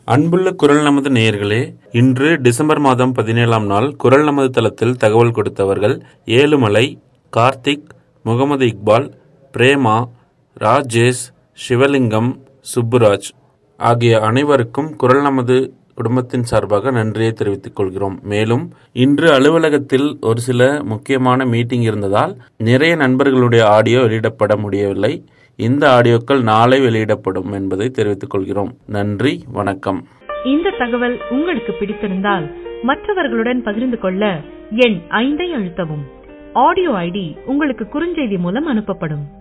அன்புள்ள குரல் நமது நேயர்களே இன்று டிசம்பர் மாதம் பதினேழாம் நாள் குரல் நமது தளத்தில் தகவல் கொடுத்தவர்கள் ஏழுமலை கார்த்திக் முகமது இக்பால் பிரேமா ராஜேஷ் சிவலிங்கம் சுப்புராஜ் ஆகிய அனைவருக்கும் குரல் நமது குடும்பத்தின் சார்பாக நன்றியை தெரிவித்துக் கொள்கிறோம் மேலும் இன்று அலுவலகத்தில் ஒரு சில முக்கியமான மீட்டிங் இருந்ததால் நிறைய நண்பர்களுடைய ஆடியோ வெளியிடப்பட முடியவில்லை இந்த ஆடியோக்கள் நாளை வெளியிடப்படும் என்பதை தெரிவித்துக் கொள்கிறோம் நன்றி வணக்கம் இந்த தகவல் உங்களுக்கு பிடித்திருந்தால் மற்றவர்களுடன் பகிர்ந்து கொள்ள எண் ஐந்தை அழுத்தவும் ஆடியோ ஐடி உங்களுக்கு குறுஞ்செய்தி மூலம் அனுப்பப்படும்